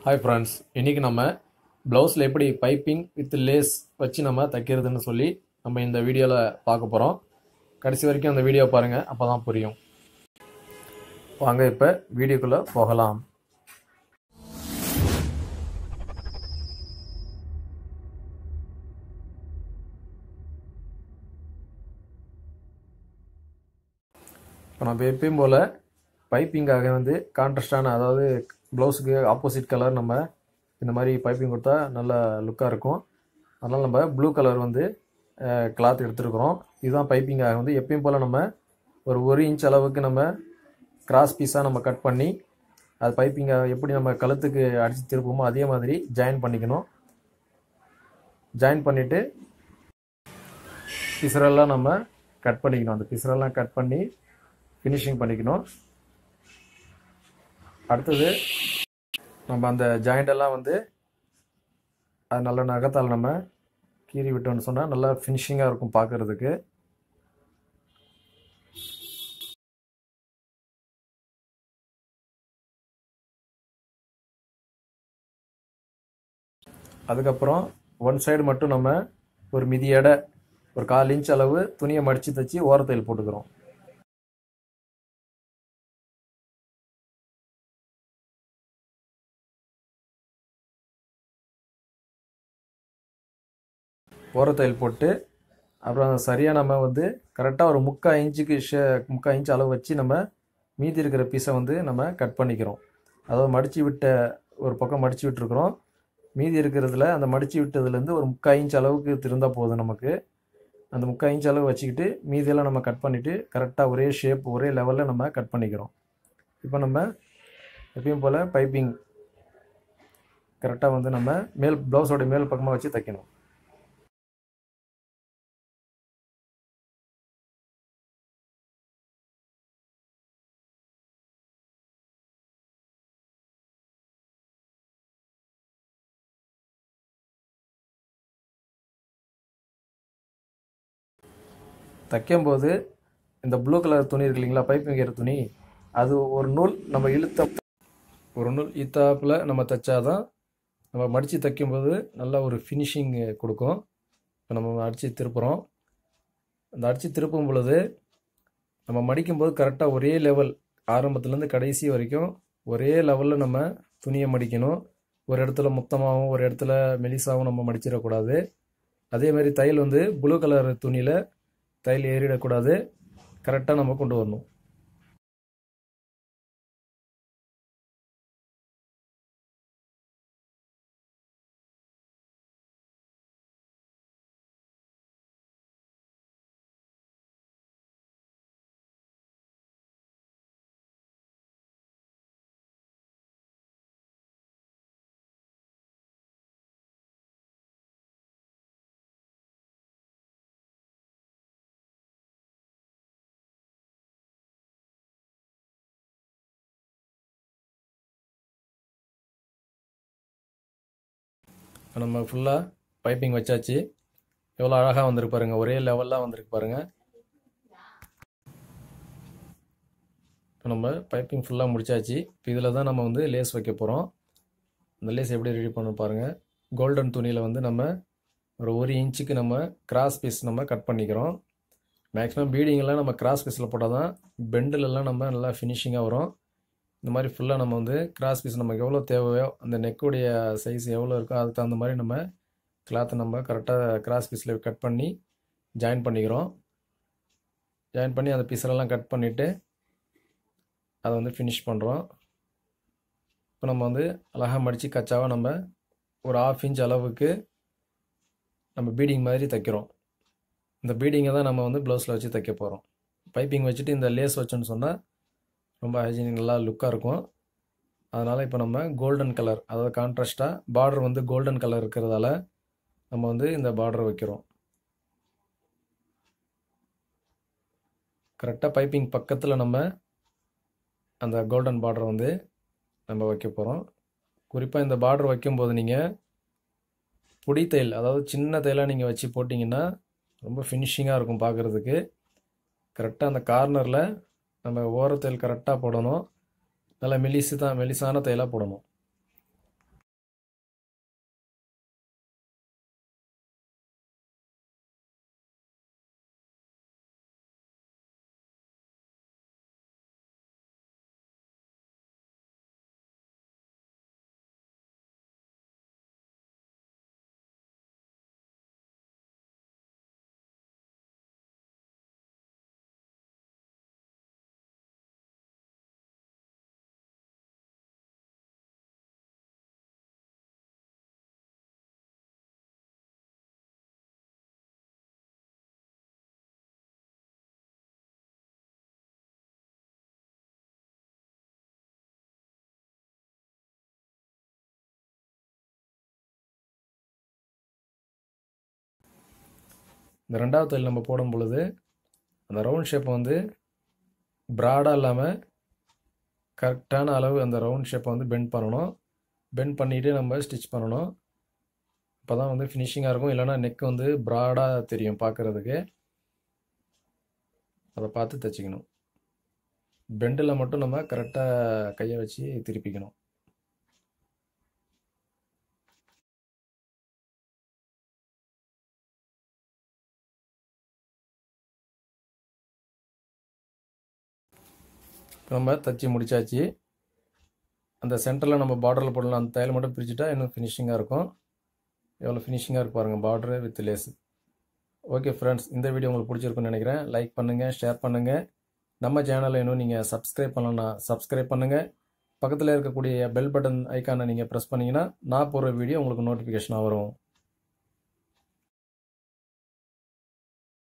hi friends இன்றைக்கி நம்ம ப்ளவுஸில் எப்படி பைப்பிங் வித் லேஸ் வச்சு நம்ம தைக்கிறதுன்னு சொல்லி நம்ம இந்த வீடியோவில் பார்க்க போகிறோம் கடைசி வரைக்கும் அந்த வீடியோ பாருங்கள் அப்போ தான் புரியும் வாங்க இப்போ வீடியோக்குள்ளே போகலாம் இப்போ நம்ம எப்பயும் போல் பைப்பிங்காக வந்து கான்ட்ராஸ்டான அதாவது ப்ளவுஸுக்கு ஆப்போசிட் கலர் நம்ம இந்த மாதிரி பைப்பிங் கொடுத்தா நல்ல லுக்காக இருக்கும் அதனால் நம்ம ப்ளூ கலர் வந்து கிளாத் எடுத்துருக்குறோம் இதுதான் பைப்பிங்காக வந்து எப்பயும் போல் நம்ம ஒரு ஒரு இன்ச் அளவுக்கு நம்ம கிராஸ் பீஸாக நம்ம கட் பண்ணி அது பைப்பிங்கை எப்படி நம்ம கழுத்துக்கு அடித்து திருப்போமோ அதே மாதிரி ஜாயின் பண்ணிக்கணும் ஜாயின் பண்ணிவிட்டு பிசரெல்லாம் நம்ம கட் பண்ணிக்கணும் அந்த பிசரெல்லாம் கட் பண்ணி ஃபினிஷிங் பண்ணிக்கணும் அடுத்தது நம்ம அந்த ஜாயிண்டெல்லாம் வந்து அது நல்ல நகத்தால் நம்ம கீறி விட்டோம்னு சொன்னால் நல்லா ஃபினிஷிங்காக இருக்கும் பார்க்குறதுக்கு அதுக்கப்புறம் ஒன் சைடு மட்டும் நம்ம ஒரு மிதி எடை ஒரு கால் இன்ச் அளவு துணியை மடித்து தைச்சி ஓரத்தையில் போட்டுக்கிறோம் ஓரத்தையில் போட்டு அப்புறம் சரியாக நம்ம வந்து கரெக்டாக ஒரு முக்கால் இன்ச்சுக்கு ஷே முக்கால் இன்ச் அளவு வச்சு நம்ம மீதி இருக்கிற பீஸை வந்து நம்ம கட் பண்ணிக்கிறோம் அதாவது மடித்து விட்ட ஒரு பக்கம் மடித்து விட்டுருக்குறோம் மீதி இருக்கிறதுல அந்த மடித்து விட்டதுலேருந்து ஒரு முக்கால் இன்ச் அளவுக்கு திருந்தால் போதும் நமக்கு அந்த முக்கால் இன்ச் அளவு வச்சுக்கிட்டு மீதியெல்லாம் நம்ம கட் பண்ணிவிட்டு கரெக்டாக ஒரே ஷேப் ஒரே லெவலில் நம்ம கட் பண்ணிக்கிறோம் இப்போ நம்ம எப்பயும் போல் பைப்பிங் கரெக்டாக வந்து நம்ம மேல் ப்ளவுஸோட மேல் பக்கமாக வச்சு தைக்கணும் தைக்கும்போது இந்த ப்ளூ கலர் துணி இருக்கு இல்லைங்களா பைப் வைக்கிற துணி அது ஒரு நூல் நம்ம இழுத்த ஒரு நூல் இத்தாப்பில் நம்ம தைச்சாதான் நம்ம மடித்து தைக்கும்போது நல்ல ஒரு ஃபினிஷிங் கொடுக்கும் இப்போ நம்ம அடித்து திருப்புறோம் அந்த அடித்து திருப்பும் பொழுது நம்ம மடிக்கும்போது கரெக்டாக ஒரே லெவல் ஆரம்பத்துலேருந்து கடைசி வரைக்கும் ஒரே லெவலில் நம்ம துணியை மடிக்கணும் ஒரு இடத்துல மொத்தமாகவும் ஒரு இடத்துல மெலிசாகவும் நம்ம மடிச்சிடக்கூடாது அதே மாதிரி தையல் வந்து ப்ளூ கலர் துணியில் தையல் ஏறிடக்கூடாது கரெக்டாக நம்ம கொண்டு வரணும் நம்ம ஃபுல்லாக பைப்பிங் வச்சாச்சு எவ்வளோ அழகாக வந்திருக்கு பாருங்கள் ஒரே லெவலில் வந்திருக்கு பாருங்கள் இப்போ நம்ம பைப்பிங் ஃபுல்லாக முடிச்சாச்சு இப்போ இதில் தான் நம்ம வந்து லேஸ் வைக்க போகிறோம் அந்த லேஸ் எப்படி ரெடி பண்ண பாருங்கள் கோல்டன் துணியில் வந்து நம்ம ஒரு ஒரு இன்ச்சுக்கு நம்ம கிராஸ் பீஸ் நம்ம கட் பண்ணிக்கிறோம் மேக்ஸிமம் பீடிங்கெல்லாம் நம்ம கிராஸ் பீஸில் போட்டால் தான் பெண்டிலெல்லாம் நம்ம நல்லா ஃபினிஷிங்காக வரும் இந்த மாதிரி ஃபுல்லாக நம்ம வந்து கிராஸ் பீஸ் நமக்கு எவ்வளோ தேவையோ அந்த நெக்குடைய சைஸ் எவ்வளோ இருக்கோ அதுக்கு தகுந்த மாதிரி நம்ம கிளாத்தை நம்ம கரெக்டாக கிராஸ் பீஸில் கட் பண்ணி ஜாயின் பண்ணிக்கிறோம் ஜாயின் பண்ணி அந்த பீஸெல்லாம் கட் பண்ணிவிட்டு அதை வந்து ஃபினிஷ் பண்ணுறோம் இப்போ நம்ம வந்து அழகாக மடித்து கச்சாவாக நம்ம ஒரு ஆஃப் இன்ச் அளவுக்கு நம்ம பீடிங் மாதிரி தைக்கிறோம் இந்த பீடிங்கை தான் நம்ம வந்து ப்ளவுஸில் வச்சு தைக்க போகிறோம் பைப்பிங் வச்சுட்டு இந்த லேஸ் வச்சோன்னு சொன்னால் ரொம்ப ஹைஜீனிக் நல்லா லுக்காக இருக்கும் அதனால் இப்போ நம்ம கோல்டன் கலர் அதாவது கான்ட்ராஸ்ட்டாக பார்டர் வந்து கோல்டன் கலர் இருக்கிறதால நம்ம வந்து இந்த பார்டர் வைக்கிறோம் கரெக்டாக பைப்பிங் பக்கத்தில் நம்ம அந்த கோல்டன் பார்டர் வந்து நம்ம வைக்க போகிறோம் குறிப்பாக இந்த பார்டர் வைக்கும்போது நீங்கள் பொடி தையல் அதாவது சின்ன தையலாக நீங்கள் வச்சு போட்டிங்கன்னா ரொம்ப ஃபினிஷிங்காக இருக்கும் பார்க்குறதுக்கு கரெக்டாக அந்த கார்னரில் நம்ம ஓரத்தையில் கரெக்டாக போடணும் நல்லா மெலிசு தான் மெலிசான தையலாக போடணும் இந்த ரெண்டாவது தையல் நம்ம போடும் பொழுது அந்த ரவுண்ட் ஷேப்பை வந்து ப்ராடாக இல்லாமல் கரெக்டான அளவு அந்த ரவுண்ட் ஷேப்பை வந்து பெண்ட் பண்ணணும் பெண்ட் பண்ணிவிட்டு நம்ம ஸ்டிச் பண்ணணும் அப்போ தான் வந்து ஃபினிஷிங்காக இருக்கும் இல்லைனா நெக் வந்து ப்ராடாக தெரியும் பார்க்குறதுக்கு அதை பார்த்து தைச்சிக்கணும் பெண்டில் மட்டும் நம்ம கரெக்டாக கையை வச்சு திருப்பிக்கணும் நம்ம தச்சு முடிச்சாச்சு அந்த சென்டரில் நம்ம பார்டரில் போடலாம் அந்த தையல் மட்டும் பிரிச்சுட்டா இன்னும் ஃபினிஷிங்காக இருக்கும் எவ்வளோ ஃபினிஷிங்காக இருக்கு பாருங்கள் border with lace okay friends இந்த வீடியோ உங்களுக்கு பிடிச்சிருக்குன்னு நினைக்கிறேன் லைக் பண்ணுங்கள் ஷேர் பண்ணுங்கள் நம்ம சேனலை இன்னும் நீங்கள் சப்ஸ்கிரைப் பண்ணலன்னா சப்ஸ்கிரைப் பண்ணுங்கள் பக்கத்தில் இருக்கக்கூடிய பெல் பட்டன் ஐக்கானை நீங்கள் ப்ரெஸ் பண்ணிங்கன்னா நான் போடுற வீடியோ உங்களுக்கு நோட்டிஃபிகேஷனாக வரும்